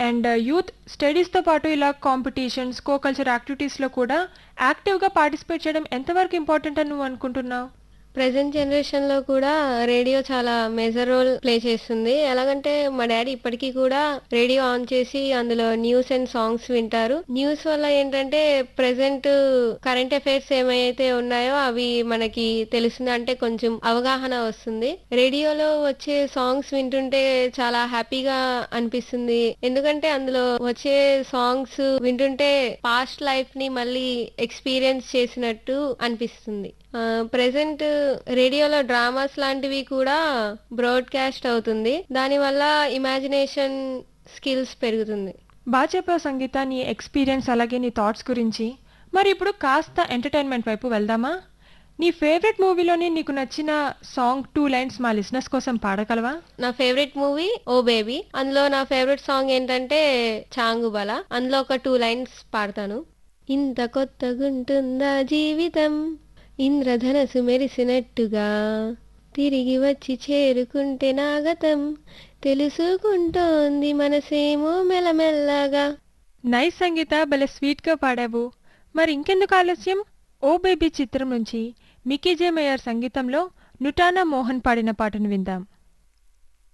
and youth స్టడీస్తో పాటు ఇలా competitions కో culture యాక్టివిటీస్లో కూడా యాక్టివ్గా పార్టిసిపేట్ చేయడం ఎంతవరకు ఇంపార్టెంట్ అని నువ్వు అనుకుంటున్నావు ప్రజెంట్ జనరేషన్ లో కూడా రేడియో చాలా మేజర్ రోల్ ప్లే చేస్తుంది ఎలాగంటే మా డాడీ ఇప్పటికీ కూడా రేడియో ఆన్ చేసి అందులో న్యూస్ అండ్ సాంగ్స్ వింటారు న్యూస్ వల్ల ఏంటంటే ప్రెసెంట్ కరెంట్ అఫైర్స్ ఏమైతే ఉన్నాయో అవి మనకి తెలుస్తుంది అంటే కొంచెం అవగాహన వస్తుంది రేడియోలో వచ్చే సాంగ్స్ వింటుంటే చాలా హ్యాపీగా అనిపిస్తుంది ఎందుకంటే అందులో వచ్చే సాంగ్స్ వింటుంటే పాస్ట్ లైఫ్ ని మళ్ళీ ఎక్స్పీరియన్స్ చేసినట్టు అనిపిస్తుంది ప్రెసెంట్ రేడియోలో డ్రామాస్ లాంటివి కూడా బ్రాడ్కాస్ట్ అవుతుంది దానివల్ల ఇమాజినేషన్ స్కిల్స్ పెరుగుతుంది బాగా చెప్పావు సంగీత నీ ఎక్స్పీరియన్స్ అలాగే నీ థాట్స్ గురించి మరి ఇప్పుడు కాస్త ఎంటర్టైన్మెంట్ వైపు వెళ్దామా నీ ఫేవరెట్ మూవీలోని నీకు నచ్చిన సాంగ్ టూ లైన్స్ మా లిసినర్స్ కోసం పాడగలవా నా ఫేవరెట్ మూవీ ఓ బేబీ అందులో నా ఫేవరెట్ సాంగ్ ఏంటంటే చాంగుబల అందులో ఒక టూ లైన్స్ పాడతాను ఇంత కొత్తగుంటుందా జీవితం ఇంద్రధనసు మెరిసినట్టుగా తిరిగి వచ్చి చేరుకుంటే నాగతం తెలుసుకుంటోంది మనసేమో మెల్లమెల్లగా నైస్ సంగీత భలే స్వీట్గా పాడావు మరి ఇంకెందుకు ఆలస్యం ఓ బేబీ చిత్రం నుంచి మికీ జే మేయర్ సంగీతంలో నుటానా మోహన్ పాడిన పాటను విందాం